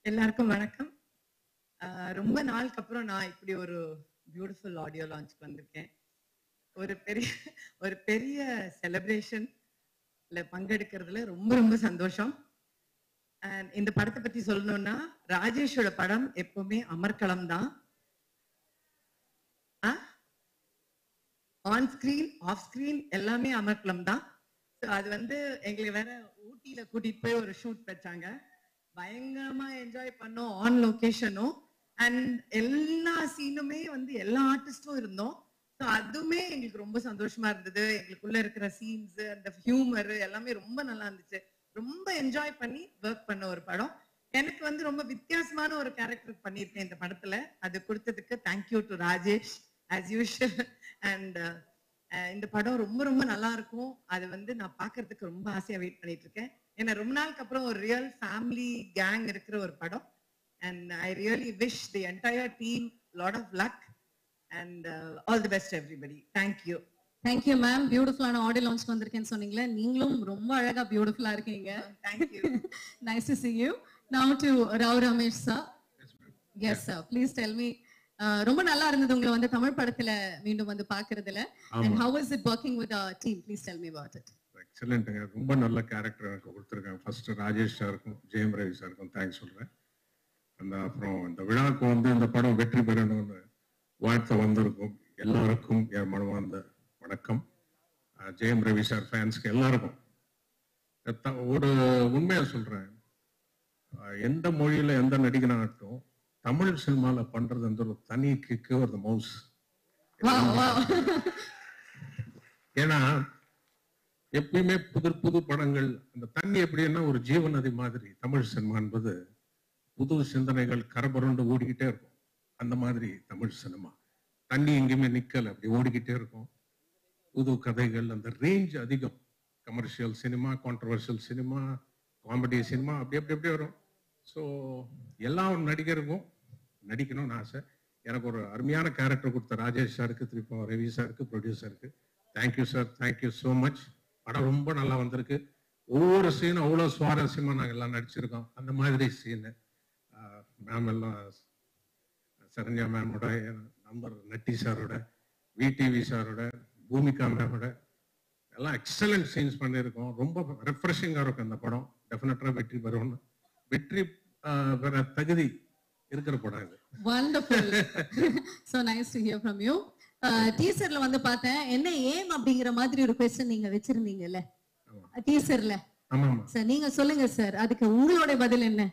எல்லாருக்கும் வணக்கம் ஆஹ் ரொம்ப நாளுக்கு அப்புறம் நான் இப்படி ஒரு பியூட்டிஃபுல் ஆடியோ லான்ச் வந்திருக்கேன் ஒரு பெரிய ஒரு பெரிய செலிப்ரேஷன்ல பங்கெடுக்கிறதுல ரொம்ப ரொம்ப சந்தோஷம் And இந்த படத்தை பத்தி சொல்லணும்னா ராஜேஷோட படம் எப்பவுமே அமர்க்களம் தான் ஆன் ஸ்கிரீன் ஆஃப் ஸ்கிரீன் எல்லாமே அமர்க்களம் தான் So அது வந்து எங்களுக்கு வேற ஊட்டியில கூட்டிட்டு போய் ஒரு ஷூட் வச்சாங்க பயங்கரமா என்ஜாய் பண்ணோம் ஆன் லொகேஷனும் அண்ட் எல்லா சீனுமே வந்து எல்லா ஆர்டிஸ்டும் இருந்தோம் ஸோ அதுவுமே எங்களுக்கு ரொம்ப சந்தோஷமா இருந்தது எங்களுக்குள்ள இருக்கிற சீன்ஸ் அந்த ஹியூமர் எல்லாமே ரொம்ப நல்லா இருந்துச்சு ரொம்ப என்ஜாய் பண்ணி ஒர்க் பண்ண ஒரு படம் எனக்கு வந்து ரொம்ப வித்தியாசமான ஒரு கேரக்டர் பண்ணியிருக்கேன் இந்த படத்துல அது கொடுத்ததுக்கு thank you to Rajesh as usual and இந்த படம் ரொம்ப ரொம்ப நல்லா இருக்கும் அது வந்து நான் பார்க்கிறதுக்கு ரொம்ப ஆசையா வெயிட் பண்ணிட்டு இருக்கேன் ஏன்னா ரொம்ப நாளுக்கு அப்புறம் ஒரு ரியல் ஃபேமிலி கேங் இருக்கிற ஒரு படம் and I really wish the entire team lot of luck and all the best everybody thank you thank you ma'am பியூட்டிஃபுல்லான ஆடியோ லான்ச் வந்திருக்கேன்னு சொன்னீங்களே நீங்களும் ரொம்ப அழகா பியூட்டிஃபுல்லா இருக்கீங்க thank you nice to see you now to Rao Ramesh sir yes sir please tell me ரொம்ப நல்லா இருந்தது உங்களை வந்து தமிழ் படத்துல மீண்டும் வந்து பாக்குறதுல and how is it working with our team please tell me about it எக்ஸலண்ட்டுங்க ரொம்ப நல்ல கேரக்டர் எனக்கு கொடுத்துருக்காங்க ஃபர்ஸ்ட் ராஜேஷ் சாருக்கும் ஜெயம் ரவி சாருக்கும் தேங்க்ஸ் சொல்றேன் அந்த அப்புறம் இந்த விழாவுக்கு வந்து இந்த படம் வெற்றி பெறணும்னு வாழ்த்த வந்திருக்கும் எல்லாருக்கும் என் மனமார்ந்த வணக்கம் அஹ் ஜெயம் ரவி சார் ஃபேன்ஸ்க்கு எல்லாருக்கும் த- ஒரு உண்மையா சொல்றேன் அஹ் எந்த மொழியில எந்த நடிகனாகட்டும் தமிழ் சினிமால பண்றது வந்து ஒரு தனி கிக்கு ஒரு மவுஸ் wow wow ஏன்னா எப்பயுமே புது புது படங்கள் அந்த தண்ணி எப்படின்னா ஒரு ஜீவநதி மாதிரி தமிழ் சினிமா என்பது புது சிந்தனைகள் கரபுரண்டு ஓடிக்கிட்டே இருக்கும் அந்த மாதிரி தமிழ் சினிமா தண்ணி எங்கேயுமே நிக்கல அப்படி ஓடிக்கிட்டே இருக்கும் புது கதைகள் அந்த ரேஞ்ச் அதிகம் commercial cinema controversial cinema comedy cinema அப்படி அப்படி அப்படியே வரும் ஸோ எல்லா நடிகருக்கும் நடிக்கணும்னு ஆசை எனக்கு ஒரு அருமையான கேரக்டர் கொடுத்த ராஜேஷ் சாருக்கு திருப்பம் ரவி சாருக்கு ப்ரொடியூசருக்கு thank you sir thank you so much படம் ரொம்ப நல்லா வந்திருக்கு ஒவ்வொரு சீனும் அவ்வளோ சுவாரஸ்யமாக நாங்கள் எல்லாம் நடிச்சிருக்கோம் அந்த மாதிரி சீனு மேம் எல்லாம் சரண்யா மேமோட நம்பர் நட்டி சாரோட விடிவி சாரோட பூமிகா மேமோட எல்லாம் எக்ஸலண்ட் சீன்ஸ் பண்ணியிருக்கோம் ரொம்ப ரெஃப்ரெஷிங்காக இருக்கும் அந்த படம் டெஃபினட்டாக வெற்றி பெறும்னு வெற்றி ஆஹ், பெற தகுதி இருக்கிற படம் இது wonderful so nice to hear from you டீசர்ல வந்து பார்த்தேன் என்ன ஏம் அப்படிங்கிற மாதிரி ஒரு கொஸ்டின் நீங்க வச்சிருந்தீங்கல்ல டீசர்ல ஆமாம் ஆமாம் சார் நீங்க சொல்லுங்க சார் அதுக்கு உங்களுடைய பதில் என்ன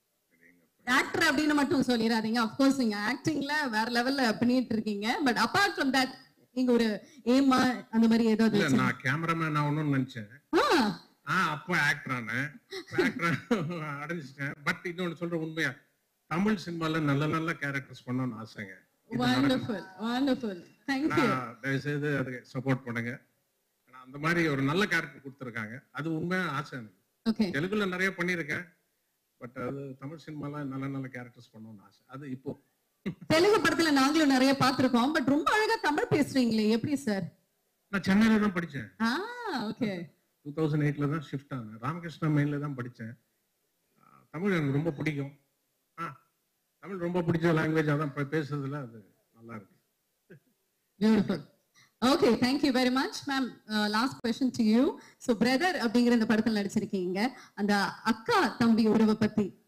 ஆக்டர் அப்படின்னு மட்டும் சொல்லிடாதீங்க அப்கோர்ஸ் நீங்க ஆக்டிங்ல வேற லெவல்ல பண்ணிட்டு இருக்கீங்க பட் அபார்ட் ஃப்ரம் தட் நீங்க ஒரு ஏமா அந்த மாதிரி ஏதாவது இல்ல நான் கேமராமேன் ஆகணும்னு நினைச்சேன் ஆ, ஆ அப்போ ஆக்டர் ஆனேன் ஆக்டர் அடைஞ்சிட்டேன் பட் இன்னொன்னு சொல்ற உண்மையா தமிழ் சினிமால நல்ல நல்ல கேரக்டர்ஸ் பண்ணணும்னு ஆசைங்க இது நடக்கும். wonderful wonderful thank you நான் தயவு செய்து அதுக்கு சப்போர்ட் பண்ணுங்க ஆனா, அந்த மாதிரி ஒரு நல்ல கேரக்டர் கொடுத்துருக்காங்க அது உண்மையா ஆசை எனக்கு ஓகே தெலுங்குல நிறைய பண்ணியிருக்கேன் பட் அது தமிழ் சினிமால நல்ல நல்ல கேரக்டர்ஸ் பண்ணணும்னு ஆசை அது இப்போ தெலுங்கு படத்துல நாங்களும் நிறைய பார்த்திருக்கோம் பட் ரொம்ப அழகா தமிழ் பேசுறீங்களே எப்படி சார் நான் சென்னையில தான் படிச்சேன் ஆ ஓகே டூ தௌசண்ட் எயிட்ல தான் ஷிஃப்ட் ஆனேன் ராமகிருஷ்ணா மெயின்ல தான் படித்தேன் தமிழ் எனக்கு ரொம்ப பிடிக்கும் ஆ தமிழ் ரொம்ப பிடிச்ச லாங்குவேஜ் அதான் பே- பேசுறதுல அது நல்லா இருக்கு beautiful okay thank you very much ma'am last question to you so brother அப்படிங்கிற இந்த படத்துல நடிச்சிருக்கீங்க அந்த அக்கா தம்பி உறவை பத்தி